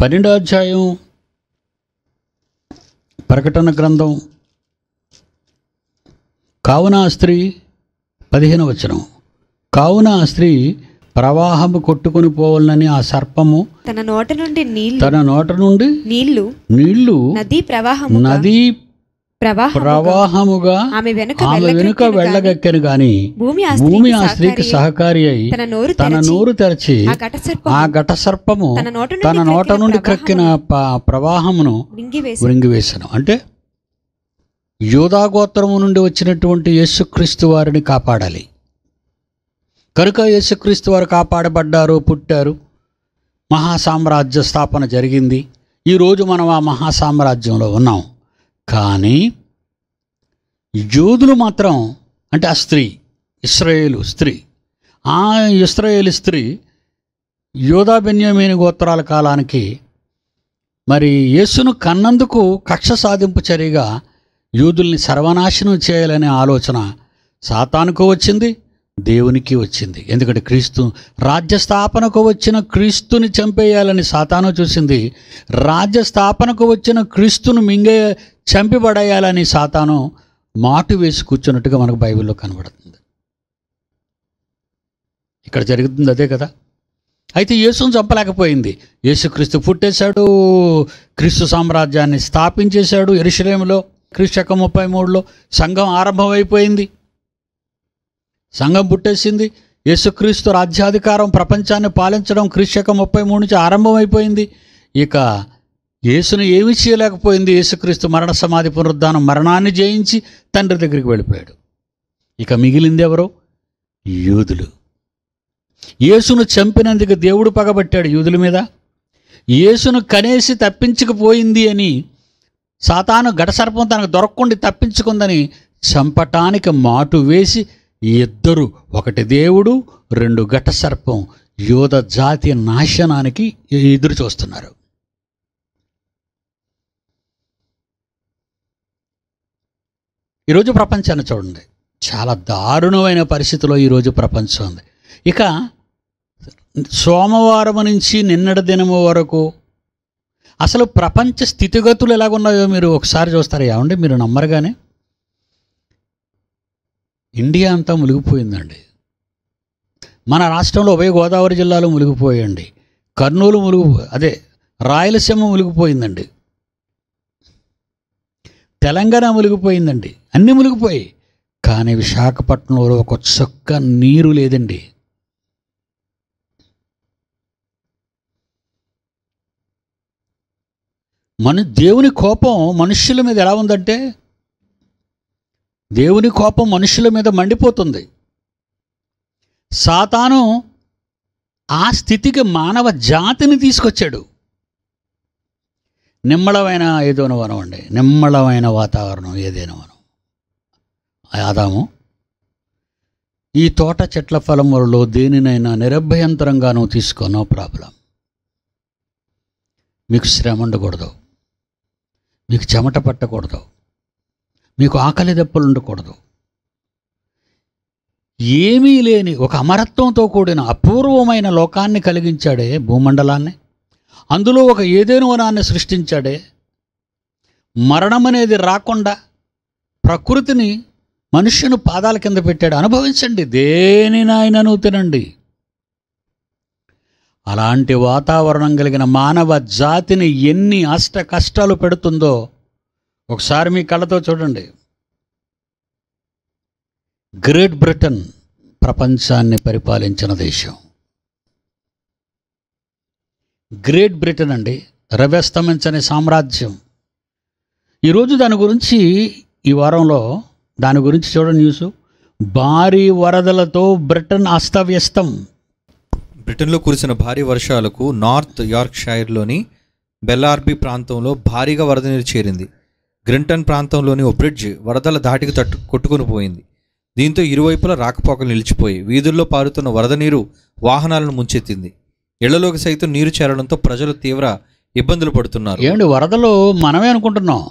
పన్నెండో అధ్యాయం ప్రకటన గ్రంథం కావున ఆ స్త్రీ పదిహేను వచనం కావున ఆ స్త్రీ ప్రవాహము కొట్టుకొని పోవాలని ఆ సర్పము తన నోట నుండి నీళ్లు తన నోట నుండి నీళ్లు నీళ్లు నదీ ప్రవాహము నదీ ప్రవాహం ప్రవాహముగా ఆమె వెనుక ఆమె వెనుక వెళ్ళగక్కెను గాని వెళ్ళగక్కెను గాని భూమి ఆ భూమి స్త్రీకి ఆ స్త్రీకి సహకారి సహకారి అయి తన నోరు తన తెరచి నోరు తెరచి ఆ ఘట సర్పము ఆ ఘట సర్పము తన నోట నుండి తన నోట క్రక్కిన నుండి క్రక్కిన ప- ప్రవాహమును మింగివేసి ఉరింగివేశాను అంటే యోధాగోత్రము నుండి వచ్చినటువంటి యేసుక్రీస్తు వారిని కాపాడాలి కనుక యేసుక్రీస్తు వారు కాపాడబడ్డారు పుట్టారు మహాసామ్రాజ్య స్థాపన జరిగింది ఈరోజు మనం ఆ మహాసామ్రాజ్యంలో ఉన్నాం కానీ యోధులు మాత్రం అంటే ఆ స్త్రీ ఇస్రాయేలు స్త్రీ ఆ ఇస్రాయేలు స్త్రీ యోధా బెన్యామీని గోత్రాల కాలానికి మరి యేసును కన్నందుకు కక్ష సాధింపు చర్యగా యూదుల్ని సర్వనాశనం చేయాలనే ఆలోచన సాతానుకు వచ్చింది దేవునికి వచ్చింది ఎందుకంటే క్రీస్తు రాజ్య స్థాపనకు వచ్చిన క్రీస్తుని చంపేయాలని సాతాను చూసింది రాజ్య స్థాపనకు వచ్చిన క్రీస్తును మింగే చంపిపడేయాలని సాతాను మాటు వేసి కూర్చున్నట్టుగా మనకు బైబిల్లో కనబడుతుంది ఇక్కడ జరుగుతుంది అదే కదా అయితే యేసును చంపలేకపోయింది యేసుక్రీస్తు పుట్టేశాడు క్రీస్తు సామ్రాజ్యాన్ని స్థాపించేశాడు ఎరుషలేములో క్రీస్తు శకం ముప్పై మూడులో సంఘం ఆరంభమైపోయింది సంఘం పుట్టేసింది యేసుక్రీస్తు రాజ్యాధికారం ప్రపంచాన్ని పాలించడం క్రీస్తు శకం ముప్పై మూడు నుంచి ఆరంభమైపోయింది ఇక యేసును ఏమీ చేయలేకపోయింది యేసుక్రీస్తు మరణ సమాధి పునరుద్ధానం మరణాన్ని జయించి తండ్రి దగ్గరికి వెళ్ళిపోయాడు ఇక మిగిలింది ఎవరు యూదులు యేసును చంపినందుకు దేవుడు పగబట్టాడు యూదుల మీద యేసును కనేసి తప్పించకపోయింది అని సాతాను ఘటసర్పం తనకు దొరకకుండా తప్పించుకుందని చంపటానికి మాటు వేసి ఇద్దరు ఒకటి దేవుడు రెండు ఘటసర్పం యోధ జాతి నాశనానికి ఎదురు చూస్తున్నారు ఈరోజు ప్రపంచాన్ని చూడండి చాలా దారుణమైన పరిస్థితిలో ఈరోజు ప్రపంచం ఉంది ఇక సోమవారం నుంచి నిన్నటి దినము వరకు అసలు ప్రపంచ స్థితిగతులు ఎలాగున్నాయో మీరు ఒకసారి చూస్తారు ఏమండి మీరు నమ్మరుగానే ఇండియా అంతా మునిగిపోయిందండి మన రాష్ట్రంలో ఉభయ గోదావరి జిల్లాలో మునిగిపోయండి కర్నూలు ములుగు అదే రాయలసీమ మునిగిపోయిందండి తెలంగాణ మునిగిపోయిందండి అన్నీ మునిగిపోయాయి కానీ విశాఖపట్నంలో ఒక చుక్క నీరు లేదండి మన దేవుని కోపం మనుష్యుల మీద ఎలా ఉందంటే దేవుని కోపం మనుషుల మీద మండిపోతుంది సాతాను ఆ స్థితికి మానవ జాతిని తీసుకొచ్చాడు నిమ్మళమైన ఏదోన వనం అండి నిమ్మళమైన వాతావరణం ఏదైనా వనం ఆదాము ఈ తోట చెట్ల ఫలములలో దేనినైనా నిరభ్యంతరంగా నువ్వు తీసుకో నో ప్రాబ్లం మీకు శ్రమ ఉండకూడదు మీకు చెమట పట్టకూడదు మీకు ఆకలి దెబ్బలు ఉండకూడదు ఏమీ లేని ఒక అమరత్వంతో కూడిన అపూర్వమైన లోకాన్ని కలిగించాడే భూమండలాన్ని అందులో ఒక ఏదేను వనాన్ని సృష్టించాడే మరణం అనేది రాకుండా ప్రకృతిని మనుష్యుని పాదాల కింద పెట్టాడు అనుభవించండి దేనినైనాను తినండి అలాంటి వాతావరణం కలిగిన మానవ జాతిని ఎన్ని అష్ట కష్టాలు పెడుతుందో ఒకసారి మీ కళ్ళతో చూడండి గ్రేట్ బ్రిటన్ ప్రపంచాన్ని పరిపాలించిన దేశం గ్రేట్ బ్రిటన్ అండి రవ్యస్తమించని సామ్రాజ్యం ఈరోజు దాని గురించి ఈ వారంలో దాని గురించి చూడండి న్యూస్ భారీ వరదలతో బ్రిటన్ అస్తవ్యస్తం బ్రిటన్లో కురిసిన భారీ వర్షాలకు నార్త్ యార్క్షైర్లోని బెల్లార్బీ ప్రాంతంలో భారీగా వరద నీరు చేరింది గ్రింటన్ ప్రాంతంలోని ఓ బ్రిడ్జ్ వరదల ధాటికి తట్టు కొట్టుకుని పోయింది దీంతో ఇరువైపులా రాకపోకలు నిలిచిపోయి వీధుల్లో పారుతున్న వరద నీరు వాహనాలను ముంచెత్తింది ఇళ్లలోకి సైతం నీరు చేరడంతో ప్రజలు తీవ్ర ఇబ్బందులు పడుతున్నారు ఏమండి వరదలు మనమే అనుకుంటున్నాం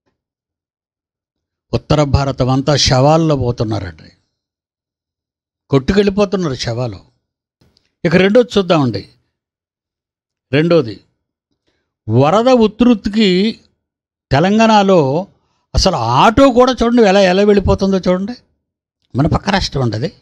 ఉత్తర భారతం అంతా శవాల్లో పోతున్నారండి కొట్టుకెళ్ళిపోతున్నారు శవాలు ఇక రెండోది చూద్దామండి రెండోది వరద ఉధృతికి తెలంగాణలో అసలు ఆటో కూడా చూడండి ఎలా ఎలా వెళ్ళిపోతుందో చూడండి మన పక్క రాష్ట్రం అండి అది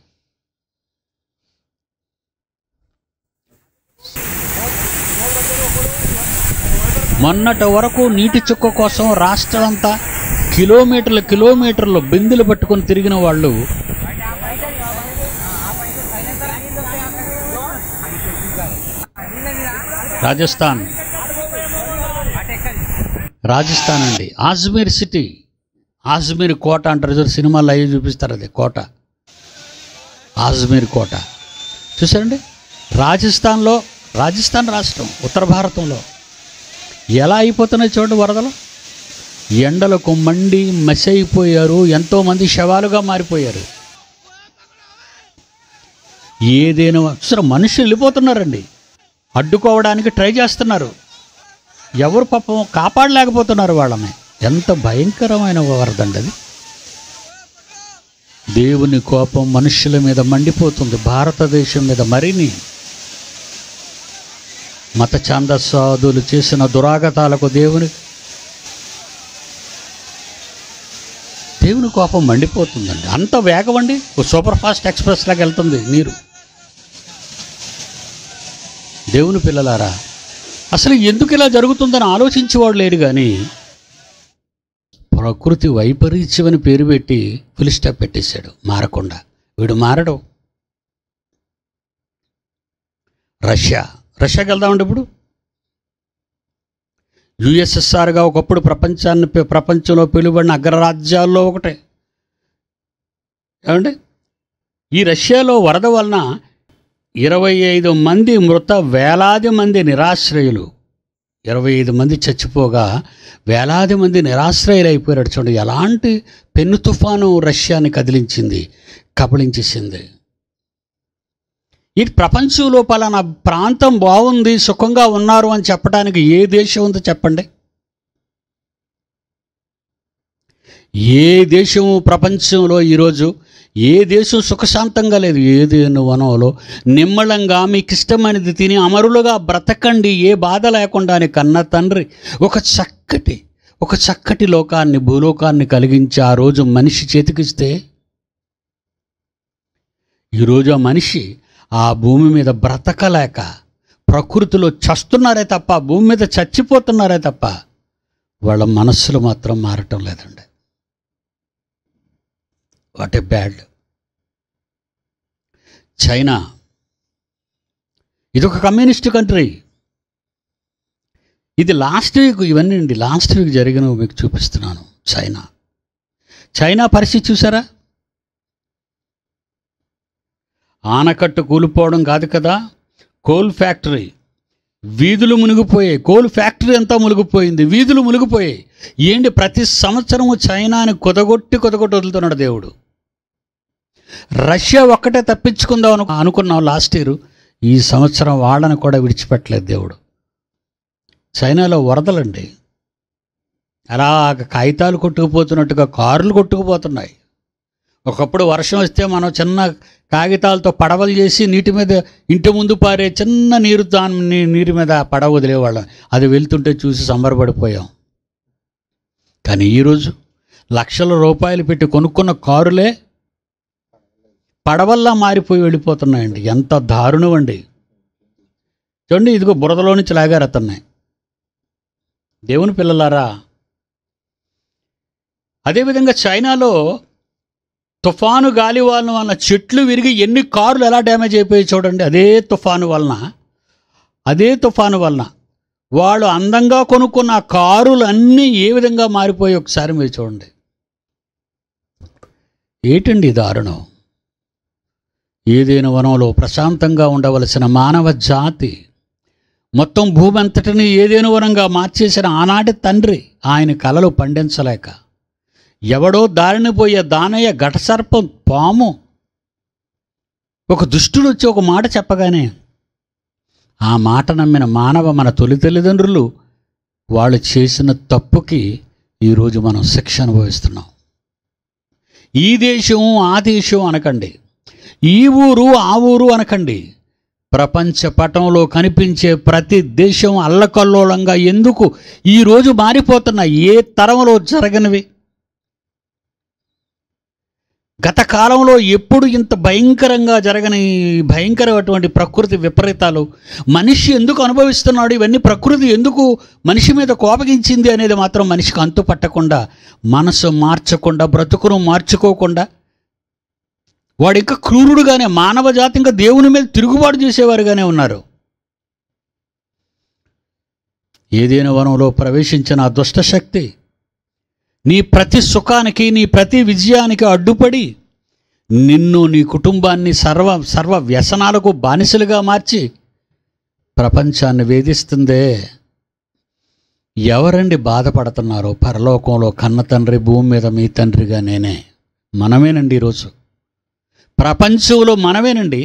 మొన్నటి వరకు నీటి చుక్క కోసం రాష్ట్రం అంతా కిలోమీటర్ల కిలోమీటర్లు బిందులు పట్టుకొని తిరిగిన వాళ్ళు రాజస్థాన్ రాజస్థాన్ అండి ఆజ్మీర్ సిటీ ఆజ్మీర్ కోట అంటారు చూడు సినిమాల్లో అయ్యి చూపిస్తారు అది కోట ఆజ్మీర్ కోట చూసారండి రాజస్థాన్లో రాజస్థాన్ రాష్ట్రం ఉత్తర భారతంలో ఎలా అయిపోతున్నాయి చూడండి వరదలు ఎండలకు మండి మసి అయిపోయారు ఎంతోమంది శవాలుగా మారిపోయారు ఏదైనా అసలు మనుషులు వెళ్ళిపోతున్నారండి అడ్డుకోవడానికి ట్రై చేస్తున్నారు ఎవరు పాపం కాపాడలేకపోతున్నారు వాళ్ళని ఎంత భయంకరమైన వరదండి అది దేవుని కోపం మనుషుల మీద మండిపోతుంది భారతదేశం మీద మరిని మత ఛాందస్వాదులు చేసిన దురాగతాలకు దేవుని దేవుని కోపం మండిపోతుందండి అంత వేగం అండి ఓ సూపర్ ఫాస్ట్ ఎక్స్ప్రెస్ లాగా వెళ్తుంది నీరు దేవుని పిల్లలారా అసలు ఎందుకు ఇలా జరుగుతుందని ఆలోచించేవాడు లేరు కానీ ప్రకృతి వైపరీత్యం అని పేరు పెట్టి ఫుల్ స్టాప్ పెట్టేశాడు మారకుండా వీడు మారడు రష్యా రష్యాకి వెళ్దామండి ఇప్పుడు యుఎస్ఎస్ఆర్గా ఒకప్పుడు ప్రపంచాన్ని పి- ప్రపంచంలో పిలువబడిన అగ్రరాజ్యాల్లో ఒకటే ఏమండి ఈ రష్యాలో వరద వలన ఇరవై ఐదు మంది మృత వేలాది మంది నిరాశ్రయులు ఇరవై ఐదు మంది చచ్చిపోగా వేలాది మంది నిరాశ్రయులు అయిపోయారు చూడండి ఎలాంటి పెను తుఫాను రష్యాని కదిలించింది కబళించేసింది ఈ ప్రపంచంలో పలానా ప్రాంతం బాగుంది సుఖంగా ఉన్నారు అని చెప్పడానికి ఏ దేశం ఉందో చెప్పండి ఏ దేశం ప్రపంచంలో ఈరోజు ఏ దేశం సుఖశాంతంగా లేదు ఏదేను వనంలో నిమ్మళంగా మీకు ఇష్టమైనది తిని అమరులుగా బ్రతకండి ఏ బాధ లేకుండా అని కన్న తండ్రి ఒక చక్కటి ఒక చక్కటి లోకాన్ని భూలోకాన్ని కలిగించి ఆ రోజు మనిషి చేతికిస్తే ఈరోజు ఆ మనిషి ఆ భూమి మీద బ్రతకలేక ప్రకృతిలో చస్తున్నారే తప్ప భూమి మీద చచ్చిపోతున్నారే తప్ప వాళ్ళ మనస్సులు మాత్రం మారటం లేదండి వాట్ ఏ బ్యాడ్ చైనా ఇది ఒక కమ్యూనిస్ట్ కంట్రీ ఇది లాస్ట్ వీక్ ఇవన్నీ అండి లాస్ట్ వీక్ జరిగినవి మీకు చూపిస్తున్నాను చైనా చైనా పరిస్థితి చూసారా ఆనకట్టు కూలిపోవడం కాదు కదా కోల్ ఫ్యాక్టరీ వీధులు మునిగిపోయాయి కోల్ ఫ్యాక్టరీ అంతా మునిగిపోయింది వీధులు మునిగిపోయాయి ఏంటి ప్రతి సంవత్సరము చైనాని కుదగొట్టి కుదగొట్టి వదులుతున్నాడు దేవుడు రష్యా ఒక్కటే తప్పించుకుందాం అను అనుకున్నాం లాస్ట్ ఇయర్ ఈ సంవత్సరం వాళ్ళని కూడా విడిచిపెట్టలేదు దేవుడు చైనాలో వరదలండి అలాగ కాగితాలు కొట్టుకుపోతున్నట్టుగా కార్లు కొట్టుకుపోతున్నాయి ఒకప్పుడు వర్షం వస్తే మనం చిన్న కాగితాలతో పడవలు చేసి నీటి మీద ఇంటి ముందు పారే చిన్న నీరు దాని నీరు మీద పడవ వదిలేవాళ్ళం అది వెళ్తుంటే చూసి సంబరపడిపోయాం కానీ ఈరోజు లక్షల రూపాయలు పెట్టి కొనుక్కున్న కారులే పడవల్లా మారిపోయి వెళ్ళిపోతున్నాయండి ఎంత దారుణం అండి చూడండి ఇదిగో బురదలో నుంచి లాగారు అతన్ని దేవుని పిల్లలారా అదేవిధంగా చైనాలో తుఫాను గాలి వలన వలన చెట్లు విరిగి ఎన్ని కార్లు ఎలా డ్యామేజ్ అయిపోయాయి చూడండి అదే తుఫాను వలన అదే తుఫాను వలన వాళ్ళు అందంగా కొనుక్కున్న ఆ కారులు అన్నీ ఏ విధంగా మారిపోయి ఒకసారి మీరు చూడండి ఏటండి ఈ దారుణం ఏదైనా వనంలో ప్రశాంతంగా ఉండవలసిన మానవ జాతి మొత్తం భూమి అంతటిని ఏదేను వనంగా మార్చేసిన ఆనాటి తండ్రి ఆయన కలలు పండించలేక ఎవడో దారిని పోయే దానయ్య ఘటసర్పం పాము ఒక దుష్టుడు వచ్చి ఒక మాట చెప్పగానే ఆ మాట నమ్మిన మానవ మన తొలి తల్లిదండ్రులు వాళ్ళు చేసిన తప్పుకి ఈరోజు మనం శిక్ష అనుభవిస్తున్నాం ఈ దేశం ఆ దేశం అనకండి ఈ ఊరు ఆ ఊరు అనకండి ప్రపంచ పటంలో కనిపించే ప్రతి దేశం అల్లకల్లోలంగా ఎందుకు ఈరోజు మారిపోతున్న ఏ తరంలో జరగనివి గత కాలంలో ఎప్పుడు ఇంత భయంకరంగా జరగని భయంకరమైనటువంటి ప్రకృతి విపరీతాలు మనిషి ఎందుకు అనుభవిస్తున్నాడు ఇవన్నీ ప్రకృతి ఎందుకు మనిషి మీద కోపగించింది అనేది మాత్రం మనిషికి అంతు పట్టకుండా మనసు మార్చకుండా బ్రతుకును మార్చుకోకుండా వాడు ఇంకా క్రూరుడుగానే మానవ జాతి ఇంకా దేవుని మీద తిరుగుబాటు చేసేవారుగానే ఉన్నారు ఏదైనా వనంలో ప్రవేశించిన ఆ దుష్ట శక్తి నీ ప్రతి సుఖానికి నీ ప్రతి విజయానికి అడ్డుపడి నిన్ను నీ కుటుంబాన్ని సర్వ సర్వ వ్యసనాలకు బానిసలుగా మార్చి ప్రపంచాన్ని వేధిస్తుందే ఎవరండి బాధపడుతున్నారో పరలోకంలో కన్న తండ్రి భూమి మీద మీ తండ్రిగా నేనే మనమేనండి ఈరోజు ప్రపంచంలో మనమేనండి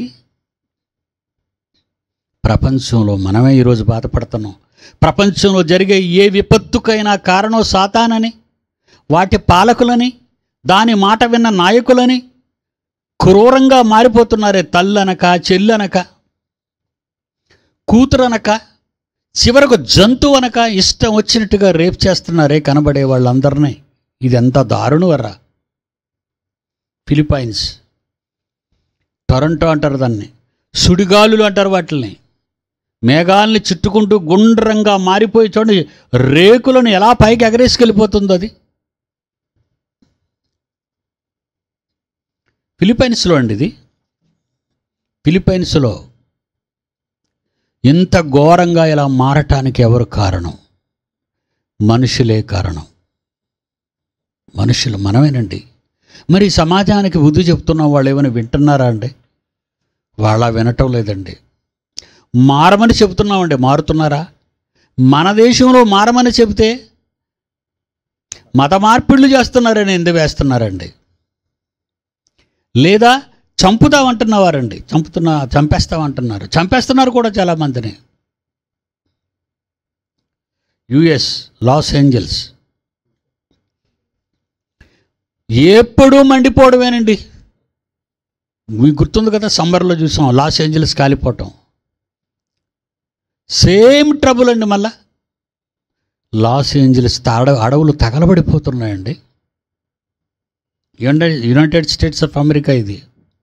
ప్రపంచంలో మనమే ఈరోజు బాధపడుతున్నాం ప్రపంచంలో జరిగే ఏ విపత్తుకైనా కారణం సాతానని వాటి పాలకులని దాని మాట విన్న నాయకులని క్రూరంగా మారిపోతున్నారే తల్లనక చెల్లనక కూతురనక చివరకు జంతువు అనక ఇష్టం వచ్చినట్టుగా రేప్ చేస్తున్నారే కనబడే వాళ్ళందరినీ ఇది ఎంత దారుణవరా ఫిలిపైన్స్ టొరంటో అంటారు దాన్ని సుడిగాలులు అంటారు వాటిని మేఘాల్ని చుట్టుకుంటూ గుండ్రంగా మారిపోయి చూడండి రేకులను ఎలా పైకి ఎగరేసుకెళ్ళిపోతుందో అది ఫిలిపైన్స్లో అండి ఇది ఫిలిపైన్స్లో ఇంత ఘోరంగా ఇలా మారటానికి ఎవరు కారణం మనుషులే కారణం మనుషులు మనమేనండి మరి సమాజానికి బుద్ధి చెప్తున్న వాళ్ళు ఏమైనా వింటున్నారా అండి వాళ్ళ వినటం లేదండి మారమని చెబుతున్నామండి మారుతున్నారా మన దేశంలో మారమని చెబితే మత మార్పిళ్ళు చేస్తున్నారని ఎందుకు వేస్తున్నారండి లేదా చంపుతామంటున్నవారండి చంపుతున్నా చంపేస్తామంటున్నారు చంపేస్తున్నారు కూడా చాలామందిని యుఎస్ లాస్ ఏంజల్స్ ఎప్పుడూ మండిపోవడమేనండి మీకు గుర్తుంది కదా సమ్మర్లో చూసాం లాస్ ఏంజల్స్ కాలిపోవటం సేమ్ ట్రబుల్ అండి మళ్ళా లాస్ ఏంజల్స్ తాడ అడవులు తగలబడిపోతున్నాయండి uni- United States of America ఇది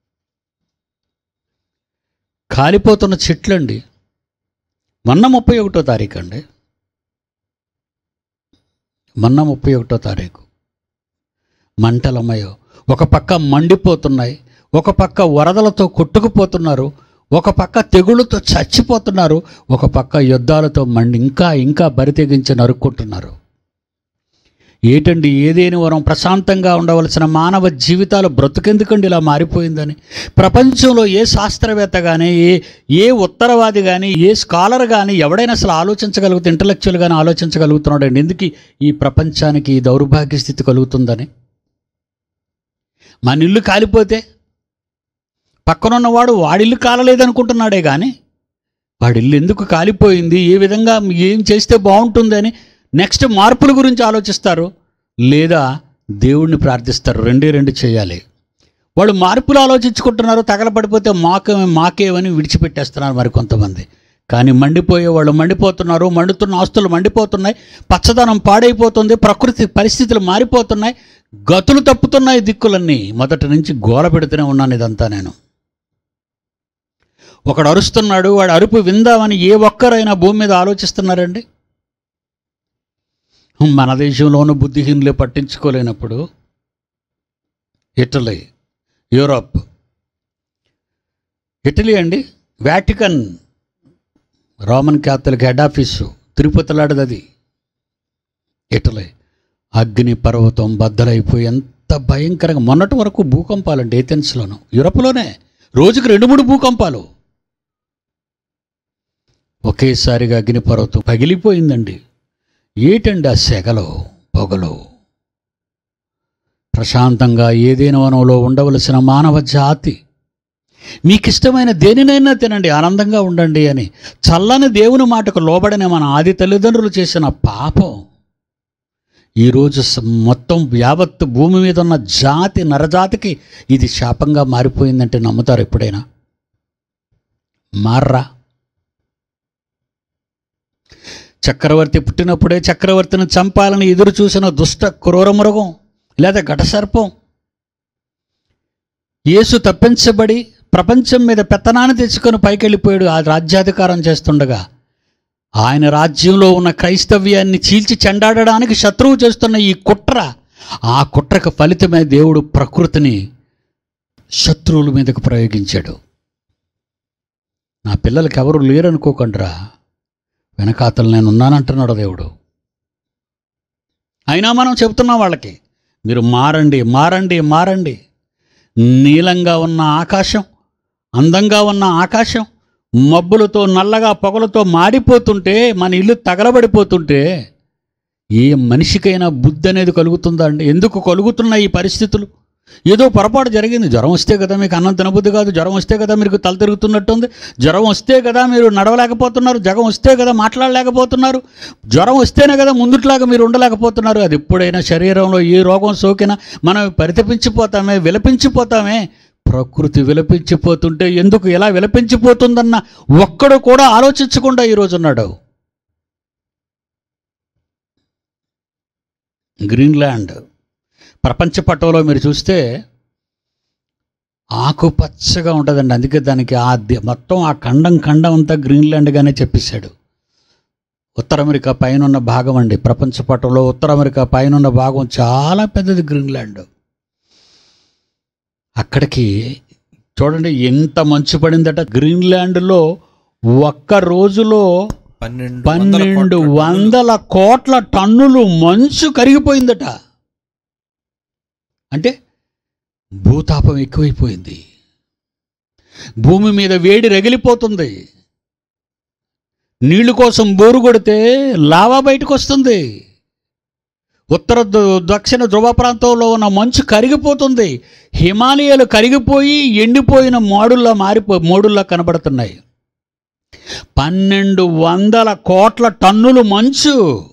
కాలిపోతున్న చెట్లండి మొన్న ముప్పై ఒకటో తారీఖు అండి మొన్న ముప్పై ఒకటో తారీఖు మంటలమయో ఒక పక్క మండిపోతున్నాయి ఒక పక్క వరదలతో కొట్టుకుపోతున్నారు ఒక పక్క తెగుళ్ళతో చచ్చిపోతున్నారు ఒక పక్క యుద్ధాలతో మండి ఇంకా ఇంకా బరితెగించి నరుక్కుంటున్నారు ఏటండి ఏదేని వరం ప్రశాంతంగా ఉండవలసిన మానవ జీవితాలు బ్రతుకెందుకండి ఇలా మారిపోయిందని ప్రపంచంలో ఏ శాస్త్రవేత్త కానీ ఏ ఏ ఉత్తరవాది కానీ ఏ స్కాలర్ కానీ ఎవడైనా అసలు ఆలోచించగలుగుతూ ఇంటలెక్చువల్ కానీ ఆలోచించగలుగుతున్నాడండి ఎందుకు ఈ ప్రపంచానికి ఈ దౌర్భాగ్య స్థితి కలుగుతుందని మన ఇల్లు కాలిపోతే పక్కనున్నవాడు వాడిల్లు కాలలేదనుకుంటున్నాడే కానీ వాడిల్లు ఎందుకు కాలిపోయింది ఏ విధంగా ఏం చేస్తే బాగుంటుందని నెక్స్ట్ మార్పుల గురించి ఆలోచిస్తారు లేదా దేవుణ్ణి ప్రార్థిస్తారు రెండే రెండు చేయాలి వాళ్ళు మార్పులు ఆలోచించుకుంటున్నారు తగలబడిపోతే మాకే మాకేమని విడిచిపెట్టేస్తున్నారు మరి కొంతమంది కానీ మండిపోయే వాళ్ళు మండిపోతున్నారు మండుతున్న ఆస్తులు మండిపోతున్నాయి పచ్చదనం పాడైపోతుంది ప్రకృతి పరిస్థితులు మారిపోతున్నాయి గతులు తప్పుతున్నాయి దిక్కులన్నీ మొదటి నుంచి గోల పెడుతూనే ఉన్నాను ఇదంతా నేను ఒకడు అరుస్తున్నాడు వాడు అరుపు విందామని ఏ ఒక్కరైనా భూమి మీద ఆలోచిస్తున్నారండి మన దేశంలోనూ బుద్ధిహీనులే పట్టించుకోలేనప్పుడు ఇటలీ యూరోప్ ఇటలీ అండి Vatican Roman Catholic head office తిరుపతిలాడది అది ఇటలీ అగ్ని పర్వతం బద్దలైపోయి ఎంత భయంకరంగా మొన్నటి వరకు భూకంపాలండి ఏథెన్స్లోను యూరప్లోనే రోజుకి రెండు మూడు భూకంపాలు ఒకేసారిగా అగ్నిపర్వతం పగిలిపోయిందండి ఏటండి ఆ సెగలో పొగలో ప్రశాంతంగా ఏదైనా వనంలో ఉండవలసిన మానవ జాతి మీకు ఇష్టమైన దేనినైనా తినండి ఆనందంగా ఉండండి అని చల్లని దేవుని మాటకు లోబడని మన ఆది తల్లిదండ్రులు చేసిన పాపం ఈరోజు స- మొత్తం యావత్తు భూమి మీద ఉన్న జాతి నరజాతికి ఇది శాపంగా మారిపోయిందంటే నమ్ముతారు ఎప్పుడైనా మార్రా చక్రవర్తి పుట్టినప్పుడే చక్రవర్తిని చంపాలని ఎదురు చూసిన దుష్ట క్రూరమృగం లేదా ఘటసర్పం యేసు తప్పించబడి ప్రపంచం మీద పెత్తనాన్ని తెచ్చుకొని పైకి వెళ్ళిపోయాడు ఆ రాజ్యాధికారం చేస్తుండగా ఆయన రాజ్యంలో ఉన్న క్రైస్తవ్యాన్ని చీల్చి చెండాడడానికి శత్రువు చేస్తున్న ఈ కుట్ర ఆ కుట్రకు ఫలితమే దేవుడు ప్రకృతిని శత్రువుల మీదకు ప్రయోగించాడు నా పిల్లలకి ఎవరు లేరనుకోకండిరా వెనకాతలు నేను ఉన్నానంటున్నాడు దేవుడు అయినా మనం చెబుతున్నాం వాళ్ళకి మీరు మారండి మారండి మారండి నీలంగా ఉన్న ఆకాశం అందంగా ఉన్న ఆకాశం మబ్బులతో నల్లగా పొగలతో మాడిపోతుంటే మన ఇల్లు తగలబడిపోతుంటే ఏ మనిషికైనా బుద్ధి అనేది కలుగుతుందా అండి ఎందుకు కలుగుతున్నాయి ఈ పరిస్థితులు ఏదో పొరపాటు జరిగింది జ్వరం వస్తే కదా మీకు అన్నం తినబుద్ధి కాదు జ్వరం వస్తే కదా మీకు తల తిరుగుతున్నట్టుంది జ్వరం వస్తే కదా మీరు నడవలేకపోతున్నారు జ్వరం వస్తే కదా మాట్లాడలేకపోతున్నారు జ్వరం వస్తేనే కదా ముందుట్లాగా మీరు ఉండలేకపోతున్నారు అది ఎప్పుడైనా శరీరంలో ఏ రోగం సోకినా మనం పరితపించిపోతామే విలపించిపోతామే ప్రకృతి విలపించిపోతుంటే ఎందుకు ఎలా విలపించిపోతుందన్న ఒక్కడు కూడా ఆలోచించకుండా ఈరోజు ఉన్నాడు గ్రీన్లాండ్ ప్రపంచ పటంలో మీరు చూస్తే ఆకుపచ్చగా ఉంటుందండి అందుకే దానికి ఆ ది- మొత్తం ఆ ఖండం ఖండం అంతా గ్రీన్లాండ్గానే చెప్పేశాడు ఉత్తర అమెరికా పైన ఉన్న భాగం అండి ప్రపంచ పటంలో ఉత్తర అమెరికా పైన ఉన్న భాగం చాలా పెద్దది గ్రీన్లాండ్ అక్కడికి చూడండి ఎంత మంచు పడిందట గ్రీన్లాండ్లో ఒక్క రోజులో పన్నెండు పన్నెండు వందల కోట్ల టన్నులు మంచు కరిగిపోయిందట అంటే భూతాపం ఎక్కువైపోయింది భూమి మీద వేడి రగిలిపోతుంది నీళ్లు కోసం బోరు కొడితే లావా బయటకు వస్తుంది ఉత్తర ద- దక్షిణ ధ్రువ ప్రాంతంలో ఉన్న మంచు కరిగిపోతుంది హిమాలయాలు కరిగిపోయి ఎండిపోయిన మోడుల్లా మారిపో మోడుల్లా కనబడుతున్నాయి పన్నెండు వందల కోట్ల టన్నులు మంచు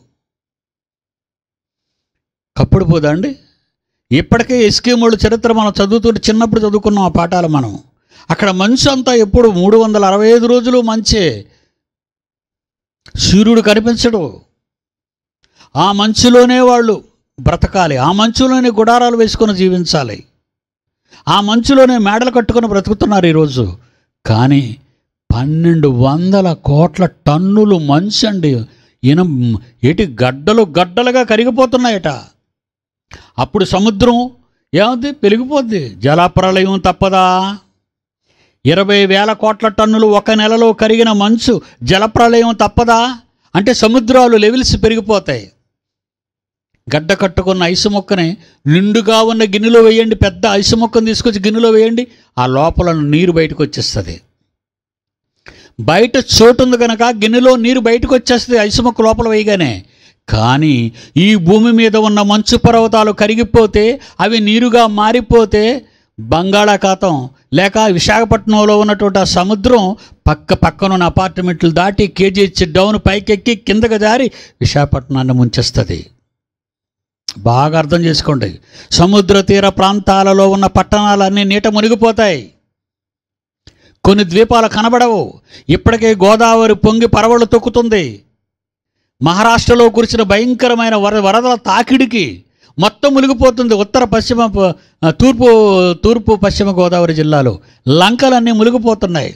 కప్పుడు పోదా అండి ఇప్పటికే ఎస్కీమోళ్ళ చరిత్ర మనం చదువుతుంటే చిన్నప్పుడు చదువుకున్నాం ఆ పాఠాలు మనం అక్కడ మంచు అంతా ఎప్పుడు మూడు వందల అరవై ఐదు రోజులు మంచే సూర్యుడు కనిపించడు ఆ మంచులోనే వాళ్ళు బ్రతకాలి ఆ మంచులోనే గుడారాలు వేసుకొని జీవించాలి ఆ మంచులోనే మేడలు కట్టుకొని బ్రతుకుతున్నారు ఈరోజు కానీ పన్నెండు వందల కోట్ల టన్నులు మంచు అండి ఈయన ఏటి గడ్డలు గడ్డలుగా కరిగిపోతున్నాయట అప్పుడు సముద్రం ఏముంది పెరిగిపోద్ది జలప్రలయం తప్పదా ఇరవై వేల కోట్ల టన్నులు ఒక నెలలో కరిగిన మంచు జలప్రలయం తప్పదా అంటే సముద్రాలు లెవెల్స్ పెరిగిపోతాయి గడ్డ కట్టుకున్న ఐసు మొక్కని నిండుగా ఉన్న గిన్నెలో వేయండి పెద్ద ఐసు మొక్కను తీసుకొచ్చి గిన్నెలో వేయండి ఆ లోపల నీరు బయటకు వచ్చేస్తుంది బయట చోటు ఉంది కనుక గిన్నెలో నీరు బయటకు వచ్చేస్తుంది ఐసు మొక్క లోపల వేయగానే కానీ ఈ భూమి మీద ఉన్న మంచు పర్వతాలు కరిగిపోతే అవి నీరుగా మారిపోతే బంగాళాఖాతం లేక విశాఖపట్నంలో ఉన్నటువంటి ఆ సముద్రం పక్క పక్కనున్న అపార్ట్మెంట్లు దాటి కేజీ డౌన్ పైకెక్కి కిందకు జారి విశాఖపట్నాన్ని ముంచేస్తుంది బాగా అర్థం చేసుకోండి సముద్ర తీర ప్రాంతాలలో ఉన్న పట్టణాలన్నీ నీట మునిగిపోతాయి కొన్ని ద్వీపాలు కనబడవు ఇప్పటికే గోదావరి పొంగి పరవళ్ళు తొక్కుతుంది మహారాష్ట్రలో కురిసిన భయంకరమైన వర వరదల తాకిడికి మొత్తం మునిగిపోతుంది ఉత్తర పశ్చిమ ప- తూర్పు తూర్పు పశ్చిమ గోదావరి జిల్లాలో లంకలన్నీ మునిగిపోతున్నాయి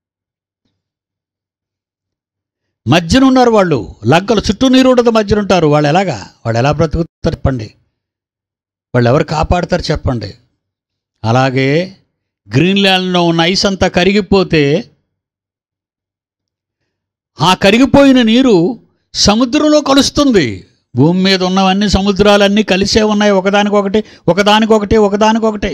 మధ్యన ఉన్నారు వాళ్ళు లంకలు చుట్టూ నీరు ఉండదు మధ్యన ఉంటారు వాళ్ళు ఎలాగా వాళ్ళు ఎలా బ్రతుకుతారు చెప్పండి వాళ్ళు ఎవరు కాపాడతారు చెప్పండి అలాగే గ్రీన్లాండ్లో ఉన్న ఐస్ అంతా కరిగిపోతే ఆ కరిగిపోయిన నీరు సముద్రంలో కలుస్తుంది భూమి మీద ఉన్నవన్నీ సముద్రాలన్నీ కలిసే ఉన్నాయి ఒకదానికొకటి ఒకదానికొకటి ఒకదానికొకటి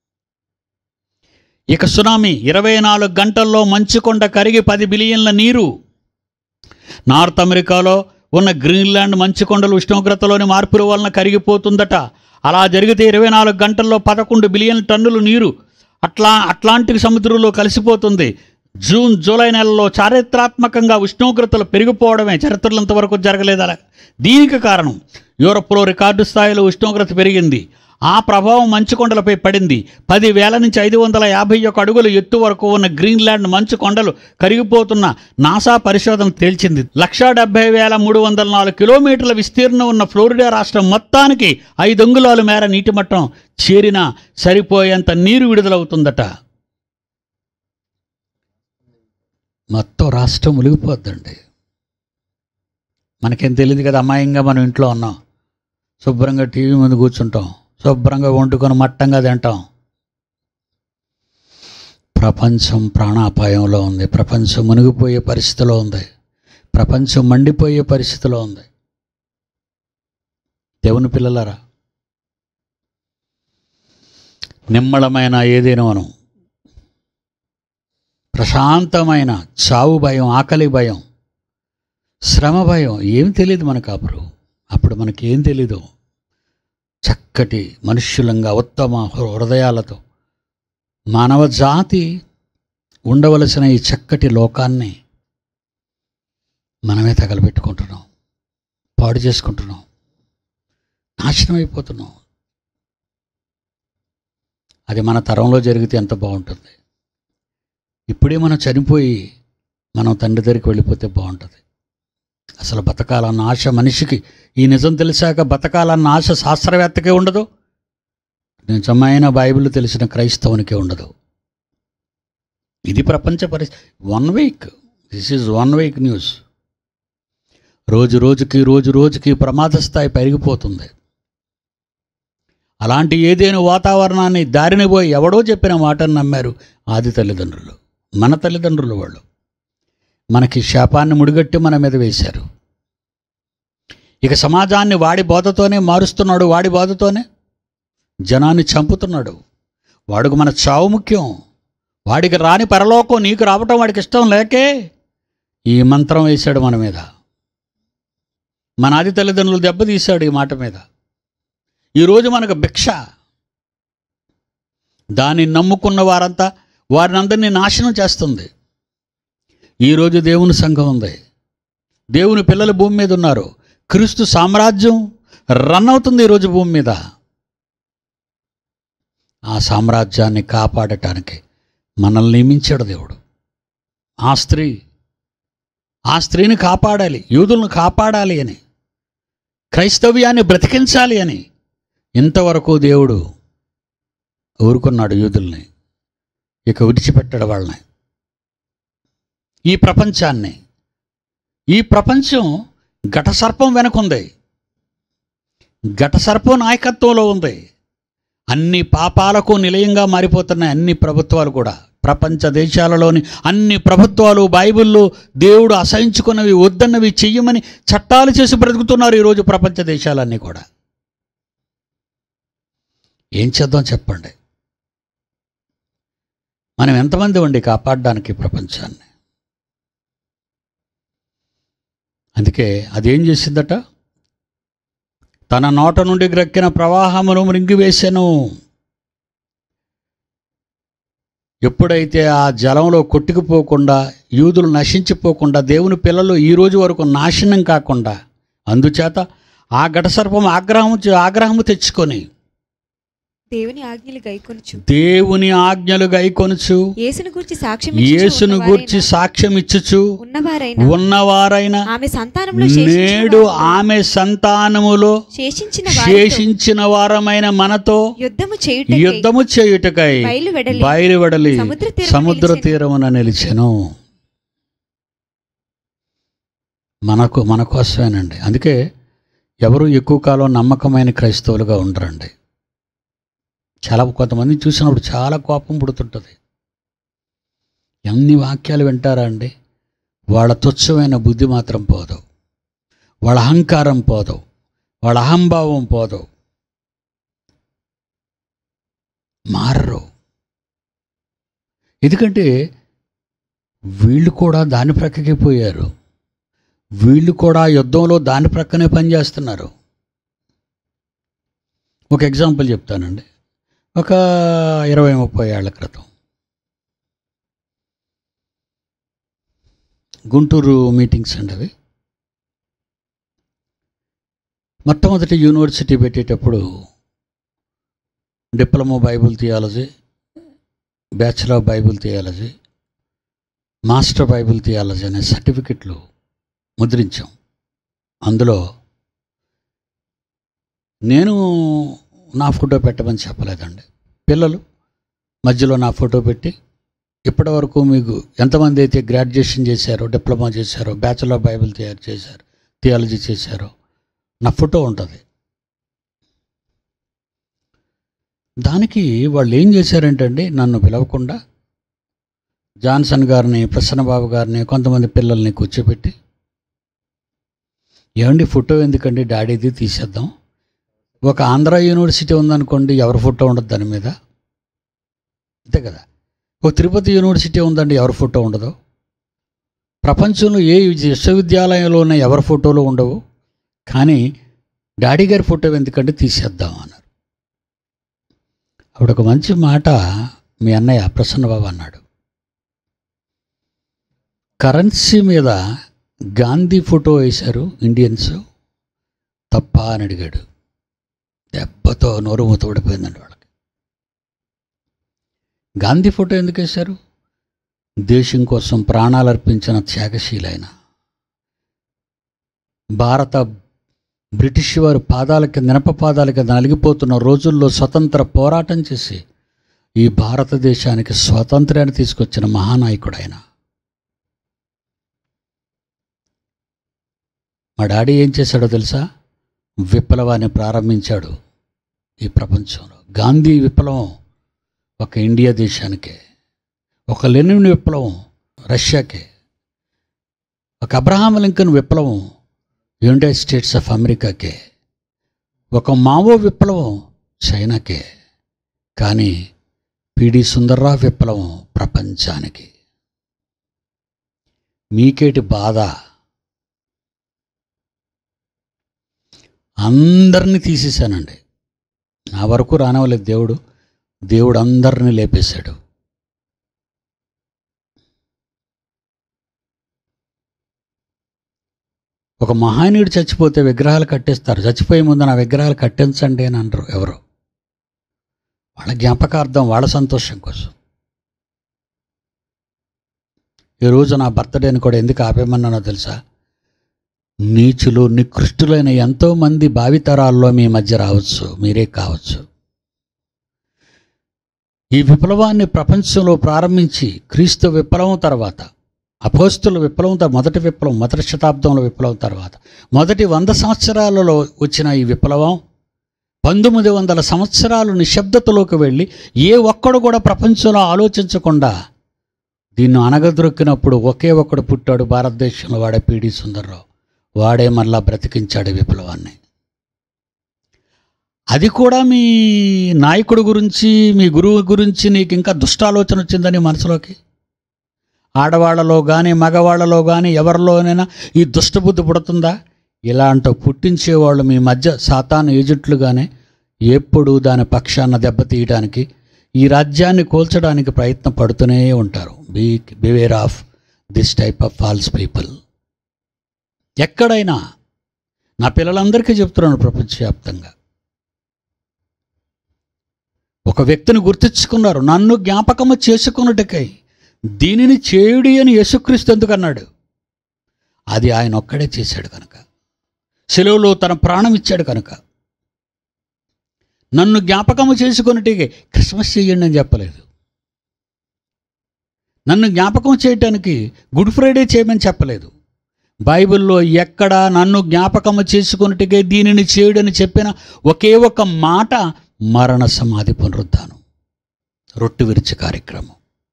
ఇక సునామీ ఇరవై నాలుగు గంటల్లో మంచుకొండ కరిగి పది బిలియన్ల నీరు నార్త్ అమెరికాలో ఉన్న గ్రీన్లాండ్ మంచుకొండలు ఉష్ణోగ్రతలోని మార్పుల వలన కరిగిపోతుందట అలా జరిగితే ఇరవై నాలుగు గంటల్లో పదకొండు బిలియన్ టన్నులు నీరు అట్లా అట్లాంటిక్ సముద్రంలో కలిసిపోతుంది జూన్ జూలై నెలలో చారిత్రాత్మకంగా ఉష్ణోగ్రతలు పెరిగిపోవడమే చరిత్రలో ఇంతవరకు జరగలేదు అలా దీనికి కారణం యూరప్లో రికార్డు స్థాయిలో ఉష్ణోగ్రత పెరిగింది ఆ ప్రభావం మంచు కొండలపై పడింది పదివేల నుంచి ఐదు వందల యాభై ఒక్క అడుగుల ఎత్తు వరకు ఉన్న గ్రీన్లాండ్ మంచు కొండలు కరిగిపోతున్న నాసా పరిశోధన తేల్చింది లక్షా డెబ్బై వేల మూడు వందల నాలుగు కిలోమీటర్ల విస్తీర్ణం ఉన్న ఫ్లోరిడా రాష్ట్రం మొత్తానికి ఐదు అంగుళాల మేర నీటి మట్టం చేరినా సరిపోయేంత నీరు విడుదలవుతుందట మొత్తం రాష్ట్రం మునిగిపోద్దండి మనకేం తెలియదు కదా అమాయంగా మనం ఇంట్లో ఉన్నాం శుభ్రంగా టీవీ ముందు కూర్చుంటాం శుభ్రంగా వండుకొని మట్టంగా తింటాం ప్రపంచం ప్రాణాపాయంలో ఉంది ప్రపంచం మునిగిపోయే పరిస్థితిలో ఉంది ప్రపంచం మండిపోయే పరిస్థితిలో ఉంది దేవుని పిల్లలారా నిమ్మళమైన ఏదైనా మనం ప్రశాంతమైన చావు భయం ఆకలి భయం శ్రమ భయం ఏం తెలియదు మనకు అప్పుడు అప్పుడు మనకేం తెలీదు చక్కటి మనుష్యులంగా ఉత్తమ హృదయాలతో మానవ జాతి ఉండవలసిన ఈ చక్కటి లోకాన్ని మనమే తగలబెట్టుకుంటున్నాం పాడు చేసుకుంటున్నాం నాశనం అయిపోతున్నాం అది మన తరంలో జరిగితే ఎంత బాగుంటుంది ఇప్పుడే మనం చనిపోయి మనం తండ్రి దగ్గరికి వెళ్ళిపోతే బాగుంటుంది అసలు బతకాలన్న ఆశ మనిషికి ఈ నిజం తెలిసాక బతకాలన్న ఆశ శాస్త్రవేత్తకే ఉండదు నిజమైన బైబిల్ తెలిసిన క్రైస్తవునికే ఉండదు ఇది ప్రపంచ పరిస్థితి one week this is one week news రోజు రోజుకి రోజు రోజుకి ప్రమాద స్థాయి పెరిగిపోతుంది అలాంటి ఏదైనా వాతావరణాన్ని దారిని పోయి ఎవడో చెప్పిన మాటను నమ్మారు ఆది తల్లిదండ్రులు మన తల్లిదండ్రులు వాళ్ళు మనకి శాపాన్ని ముడిగట్టి మన మీద వేశారు ఇక సమాజాన్ని వాడి బోధతోనే మారుస్తున్నాడు వాడి బోధతోనే జనాన్ని చంపుతున్నాడు వాడికి మన చావు ముఖ్యం వాడికి రాని పరలోకం నీకు రావటం వాడికి ఇష్టం లేకే ఈ మంత్రం వేశాడు మన మీద మన ఆది తల్లిదండ్రులు దెబ్బతీశాడు ఈ మాట మీద ఈరోజు మనకు భిక్ష దాన్ని నమ్ముకున్న వారంతా వారిని అందరినీ నాశనం చేస్తుంది ఈరోజు దేవుని సంఘం ఉంది దేవుని పిల్లలు భూమి మీద ఉన్నారు క్రీస్తు సామ్రాజ్యం రన్ అవుతుంది ఈరోజు భూమి మీద ఆ సామ్రాజ్యాన్ని కాపాడటానికి మనల్ని నియమించాడు దేవుడు ఆ స్త్రీ ఆ స్త్రీని కాపాడాలి యూదులను కాపాడాలి అని క్రైస్తవ్యాన్ని బ్రతికించాలి అని ఇంతవరకు దేవుడు ఊరుకున్నాడు యూదుల్ని ఇక విడిచిపెట్టాడు వాళ్ళని ఈ ప్రపంచాన్ని ఈ ప్రపంచం ఘటసర్పం వెనకుంది ఘటసర్పం నాయకత్వంలో ఉంది అన్ని పాపాలకు నిలయంగా మారిపోతున్నాయి అన్ని ప్రభుత్వాలు కూడా ప్రపంచ దేశాలలోని అన్ని ప్రభుత్వాలు బైబిల్లో దేవుడు అసహించుకున్నవి వద్దన్నవి చెయ్యమని చట్టాలు చేసి బ్రతుకుతున్నారు ఈరోజు ప్రపంచ దేశాలన్నీ కూడా ఏం చేద్దాం చెప్పండి మనం ఎంతమంది ఉండి కాపాడడానికి ప్రపంచాన్ని అందుకే అదేం చేసిందట తన నోట నుండి గ్రక్కిన ప్రవాహమును మృంగివేశాను ఎప్పుడైతే ఆ జలంలో కొట్టుకుపోకుండా యూదులు నశించిపోకుండా దేవుని పిల్లలు ఈ రోజు వరకు నాశనం కాకుండా అందుచేత ఆ ఘటసర్పం ఆగ్రహం ఆగ్రహము తెచ్చుకొని దేవుని ఆజ్ఞలు గైకొనుచు దేవుని ఆజ్ఞలు గైకొనుచు యేసును గూర్చి సాక్ష్యం యేసును గూర్చి సాక్ష్యం ఇచ్చుచు ఉన్నవారైన ఉన్నవారైన ఆమె సంతానంలో నేడు ఆమె సంతానములో శేషించిన శేషించిన వారమైన మనతో యుద్ధము చేయుట యుద్ధము చేయుటకై బయలు వెడలి బయలువెడలి సముద్ర తీరమున సముద్ర నిలిచెను. తీరమున నిలిచెను మనకు మన కోసమేనండి అందుకే ఎవరు ఎక్కువ కాలం నమ్మకమైన క్రైస్తవులుగా ఉండరండి చాలా కొంతమంది చూసినప్పుడు చాలా కోపం పుడుతుంటుంది ఎన్ని వాక్యాలు వింటారా అండి వాళ్ళ తుచ్చమైన బుద్ధి మాత్రం పోదు వాళ్ళ అహంకారం పోదు వాళ్ళ అహంభావం పోదు మారరు ఎందుకంటే వీళ్ళు కూడా దాని ప్రక్కకి పోయారు వీళ్ళు కూడా యుద్ధంలో దాని ప్రక్కనే పనిచేస్తున్నారు ఒక ఎగ్జాంపుల్ చెప్తానండి ఒక ఇరవై ముప్పై ఏళ్ల క్రితం గుంటూరు మీటింగ్స్ అండి అవి మొట్టమొదటి యూనివర్సిటీ పెట్టేటప్పుడు diploma Bible theology bachelor Bible theology master Bible theology అనే సర్టిఫికెట్లు ముద్రించాం అందులో నేను నా ఫోటో పెట్టమని చెప్పలేదండి పిల్లలు మధ్యలో నా ఫోటో పెట్టి ఇప్పటి వరకు మీకు ఎంతమంది అయితే గ్రాడ్యుయేషన్ చేశారో డిప్లొమా చేశారో బ్యాచిలర్ బైబిల్ తయారు చేశారు థియాలజీ చేశారో నా ఫోటో ఉంటుంది దానికి వాళ్ళు ఏం చేశారంటండి నన్ను పిలవకుండా జాన్సన్ గారిని ప్రసన్నబాబు గారిని కొంతమంది పిల్లల్ని కూర్చోబెట్టి ఏమండి ఫోటో ఎందుకండి డాడీది తీసేద్దాం ఒక ఆంధ్ర యూనివర్సిటీ ఉందనుకోండి ఎవరి ఫోటో ఉండదు దాని మీద అంతే కదా ఒక తిరుపతి యూనివర్సిటీ ఉందండి ఎవరి ఫోటో ఉండదు ప్రపంచంలో ఏ విశ్వవిద్యాలయంలో ఉన్న ఎవరి ఫోటోలు ఉండవు కానీ డాడీ గారి ఫోటో ఎందుకంటే తీసేద్దాం అన్నారు అప్పుడు ఒక మంచి మాట మీ అన్నయ్య ప్రసన్నబాబు అన్నాడు కరెన్సీ మీద గాంధీ ఫోటో వేశారు ఇండియన్స్ తప్ప అని అడిగాడు దెబ్బతో నోరు మూతపడిపోయిందండి వాళ్ళకి గాంధీ ఫోటో ఎందుకు వేశారు దేశం కోసం ప్రాణాలు అర్పించిన త్యాగశీలైన భారత బ్రిటిష్ వారు పాదాల కింద నినప పాదాల కింద నలిగిపోతున్న రోజుల్లో స్వతంత్ర పోరాటం చేసి ఈ భారతదేశానికి స్వాతంత్ర్యాన్ని తీసుకొచ్చిన మహానాయకుడు ఆయన మా డాడీ ఏం చేశాడో తెలుసా విప్లవాన్ని ప్రారంభించాడు ఈ ప్రపంచంలో గాంధీ విప్లవం ఒక ఇండియా దేశానికే ఒక లెనిన్ విప్లవం రష్యాకే ఒక అబ్రహాం లింకన్ విప్లవం యునైటెడ్ స్టేట్స్ ఆఫ్ అమెరికాకే ఒక మావో విప్లవం చైనాకే కానీ పిడి సుందర్రావు విప్లవం ప్రపంచానికి మీకేటి బాధ అందరినీ తీసేశానండి నా వరకు రానవలేదు దేవుడు దేవుడు అందరిని లేపేశాడు ఒక మహానీయుడు చచ్చిపోతే విగ్రహాలు కట్టేస్తారు చచ్చిపోయే ముందు నా విగ్రహాలు కట్టించండి అని అనరు ఎవరు వాళ్ళ జ్ఞాపకార్థం వాళ్ళ సంతోషం కోసం ఈరోజు నా బర్త్డేని కూడా ఎందుకు ఆపేమన్నానో తెలుసా నీచులు నికృష్టులైన ఎంతోమంది భావితరాల్లో మీ మధ్య రావచ్చు మీరే కావచ్చు ఈ విప్లవాన్ని ప్రపంచంలో ప్రారంభించి క్రీస్తు విప్లవం తర్వాత అపోస్తుల విప్లవం త- మొదటి విప్లవం మొదటి శతాబ్దంలో విప్లవం తర్వాత మొదటి వంద సంవత్సరాలలో వచ్చిన ఈ విప్లవం పంతొమ్మిది వందల సంవత్సరాలు నిశ్శబ్దతలోకి వెళ్ళి ఏ ఒక్కడు కూడా ప్రపంచంలో ఆలోచించకుండా దీన్ని అనగదొరికినప్పుడు ఒకే ఒక్కడు పుట్టాడు భారతదేశంలో వాడే పీడి సుందర్రావు వాడే మళ్ళా బ్రతికించాడు ఈ విప్లవాన్ని అది కూడా మీ నాయకుడు గురించి మీ గురువు గురించి నీకు ఇంకా దుష్టాలోచన వచ్చిందని మనసులోకి ఆడవాళ్ళలో కానీ మగవాళ్ళలో కానీ ఎవరిలోనైనా ఈ దుష్టబుద్ధి పుడుతుందా ఇలాంటి పుట్టించేవాళ్ళు మీ మధ్య సాతాను ఏజెంట్లుగానే ఎప్పుడు దాని పక్షాన దెబ్బతీయడానికి ఈ రాజ్యాన్ని కోల్చడానికి ప్రయత్నం పడుతూనే ఉంటారు be beware of this type of false people ఎక్కడైనా నా పిల్లలందరికీ చెప్తున్నాను ప్రపంచవ్యాప్తంగా ఒక వ్యక్తిని గుర్తించుకున్నారు నన్ను జ్ఞాపకము చేసుకున్నట్టుకై దీనిని చేయుడి అని యేసుక్రీస్తు ఎందుకు అన్నాడు అది ఆయన ఒక్కడే చేశాడు కనుక సెలవులో తన ప్రాణం ఇచ్చాడు కనుక నన్ను జ్ఞాపకము చేసుకున్నట్టుగా క్రిస్మస్ చేయండి అని చెప్పలేదు నన్ను జ్ఞాపకం చేయటానికి గుడ్ ఫ్రైడే చేయమని చెప్పలేదు బైబిల్లో ఎక్కడ నన్ను జ్ఞాపకము చేసుకున్నట్టుగా దీనిని చేయుడని చెప్పిన ఒకే ఒక మాట మరణ సమాధి పునరుద్ధానం రొట్టు విరిచి కార్యక్రమం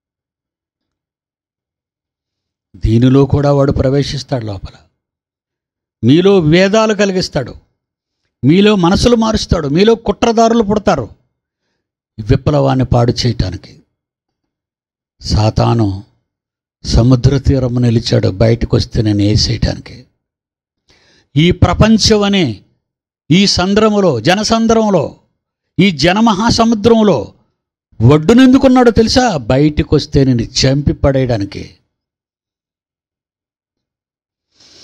దీనిలో కూడా వాడు ప్రవేశిస్తాడు లోపల మీలో వేదాలు కలిగిస్తాడు మీలో మనసులు మారుస్తాడు మీలో కుట్రదారులు పుడతారు ఈ విప్లవాన్ని పాడు చేయటానికి సాతాను సముద్ర తీరము నిలిచాడు బయటకు వస్తే నేను వేసేయటానికి ఈ ప్రపంచం అనే ఈ సంద్రములో జనసంద్రంలో ఈ జనమహాసముద్రంలో ఒడ్డునెందుకున్నాడో తెలుసా బయటికి వస్తే నేను చంపి పడేయడానికి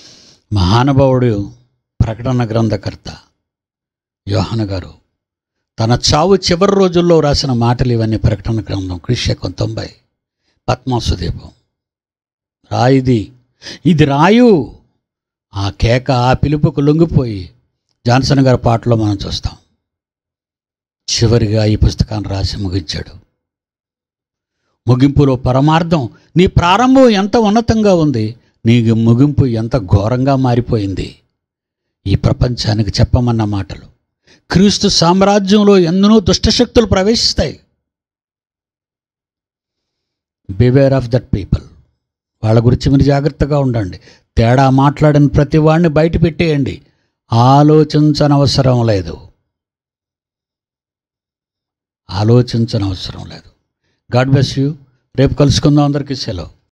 మహానుభావుడు ప్రకటన గ్రంథకర్త యోహన గారు తన చావు చివరి రోజుల్లో రాసిన మాటలు ఇవన్నీ ప్రకటన గ్రంథం క్రిష్యకం తొంభై పద్మాసు దీపం రాయిది ఇది రాయు ఆ కేక ఆ పిలుపుకు లొంగిపోయి జాన్సన్ గారి పాటలో మనం చూస్తాం చివరిగా ఈ పుస్తకాన్ని రాసి ముగించాడు ముగింపులో పరమార్థం నీ ప్రారంభం ఎంత ఉన్నతంగా ఉంది నీ ముగింపు ఎంత ఘోరంగా మారిపోయింది ఈ ప్రపంచానికి చెప్పమన్న మాటలు క్రీస్తు సామ్రాజ్యంలో ఎన్నో దుష్టశక్తులు ప్రవేశిస్తాయి బివేర్ ఆఫ్ దట్ పీపుల్ వాళ్ళ గురించి మీరు జాగ్రత్తగా ఉండండి తేడా మాట్లాడిన ప్రతి వాడిని బయట పెట్టేయండి ఆలోచించనవసరం లేదు ఆలోచించనవసరం లేదు గాడ్ బ్లెస్ యూ రేపు కలుసుకుందాం అందరికీ సెలవు